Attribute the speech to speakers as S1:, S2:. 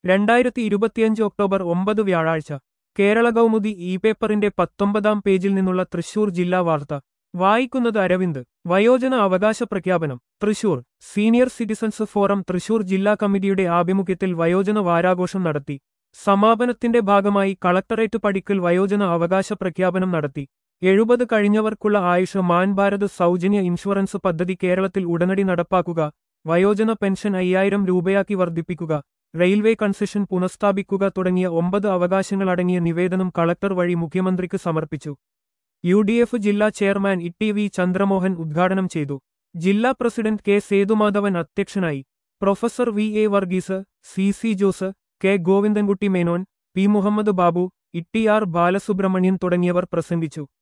S1: രണ്ടായിരത്തി ഇരുപത്തിയഞ്ച് ഒക്ടോബർ ഒമ്പത് വ്യാഴാഴ്ച കേരള കൗമുദി ഇ പേപ്പറിന്റെ പത്തൊമ്പതാം പേജിൽ നിന്നുള്ള തൃശൂർ ജില്ലാ വാർത്ത വായിക്കുന്നത് അരവിന്ദ് വയോജന അവകാശ പ്രഖ്യാപനം Thrissur senior citizens forum Thrissur ജില്ലാ കമ്മിറ്റിയുടെ ആഭിമുഖ്യത്തിൽ വയോജന വാരാഘോഷം നടത്തി സമാപനത്തിന്റെ ഭാഗമായി കളക്ടറേറ്റ് പടിക്കൽ വയോജന അവകാശ പ്രഖ്യാപനം നടത്തി എഴുപത് കഴിഞ്ഞവർക്കുള്ള ആയുഷ് മാൻ ഭാരത് സൗജന്യ ഇൻഷുറൻസ് പദ്ധതി കേരളത്തിൽ ഉടനടി നടപ്പാക്കുക വയോജന പെൻഷൻ അയ്യായിരം രൂപയാക്കി വർദ്ധിപ്പിക്കുക റെയിൽവേ കൺസെഷൻ പുനഃസ്ഥാപിക്കുക തുടങ്ങിയ ഒമ്പത് അവകാശങ്ങളടങ്ങിയ നിവേദനം കളക്ടർ വഴി മുഖ്യമന്ത്രിക്ക് സമർപ്പിച്ചു യു ഡി എഫ് ജില്ലാ ചെയർമാൻ ഇ വി ചന്ദ്രമോഹൻ ഉദ്ഘാടനം ചെയ്തു ജില്ലാ പ്രസിഡന്റ് കെ സേതുമാധവൻ അധ്യക്ഷനായി professor V A Varghese C C Jose K Govindankutty Menon P Muhammad Babu E T R Balasubramanian തുടങ്ങിയവർ പ്രസംഗിച്ചു